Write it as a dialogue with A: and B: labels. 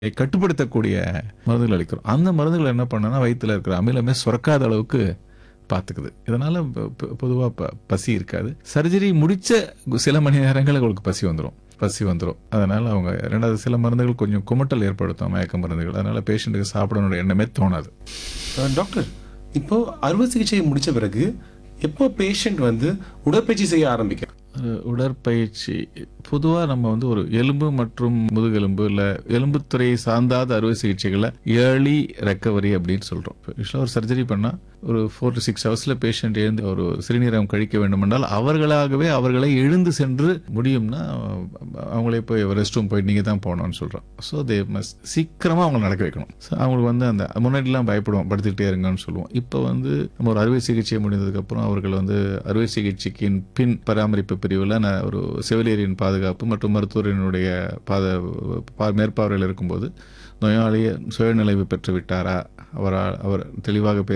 A: கட்டுப்படுத்தக்கூடிய மருந்துகள் அளிக்கிறோம் அந்த மருந்துகள் என்ன பண்ணனா வயித்துல இருக்கிற அமிலமே சுரக்காத அளவுக்கு பார்த்துக்குது இதனால பொதுவாக பசி இருக்காது சர்ஜரி முடிச்ச சில மணி நேரங்கள் உங்களுக்கு பசி வந்துடும் பசி வந்துடும் அதனால அவங்க ரெண்டாவது சில மருந்துகள் கொஞ்சம் குமட்டல் ஏற்படுத்தும் மயக்க மருந்துகள் அதனால பேஷண்ட்டுக்கு சாப்பிடணுன்ற எண்ணமே தோணாது
B: அஹ் டாக்டர் இப்போ அறுவை சிகிச்சை முடிச்ச பிறகு எப்போ பேஷண்ட் வந்து உடற்பயிற்சி செய்ய ஆரம்பிக்க
A: ஒரு உடற்பயிற்சி பொதுவாக நம்ம வந்து ஒரு எலும்பு மற்றும் முதுகெலும்பு இல்லை எலும்புத்துறையை சார்ந்தாத அறுவை சிகிச்சைகளை ஏர்லி ரெக்கவரி அப்படின்னு சொல்கிறோம் யூஸ்வலாக ஒரு சர்ஜரி பண்ணால் ஒரு ஃபோர் டு சிக்ஸ் ஹவர்ஸில் பேஷண்ட் எழுந்து ஒரு சிறுநீரகம் கழிக்க வேண்டுமென்றால் அவர்களாகவே அவர்களை எழுந்து சென்று முடியும்னா அவங்களே போய் ரெஸ்ட் ரூம் போய் நீங்கள் தான் போகணும்னு சொல்கிறோம் ஸோ தே மஸ்ட் சீக்கிரமாக அவங்களை நடக்க வைக்கணும் ஸோ அவங்களுக்கு வந்து அந்த முன்னாடிலாம் பயப்படுவோம் படுத்துக்கிட்டே இருங்கன்னு சொல்லுவோம் இப்போ வந்து நம்ம ஒரு அறுவை சிகிச்சை முடிந்ததுக்கப்புறம் அவர்கள் வந்து அறுவை சிகிச்சைக்கின் பின் பராமரிப்பு பிரிவில் நான் ஒரு செவிலியரின் பாதுகாப்பு மற்றும் மருத்துவரினுடைய பாத பா- மேற்பார்வையில் இருக்கும்போது நோயாளி சுயநிலைவு பெற்று விட்டாரா அவரால் அவர் தெளிவாக பேச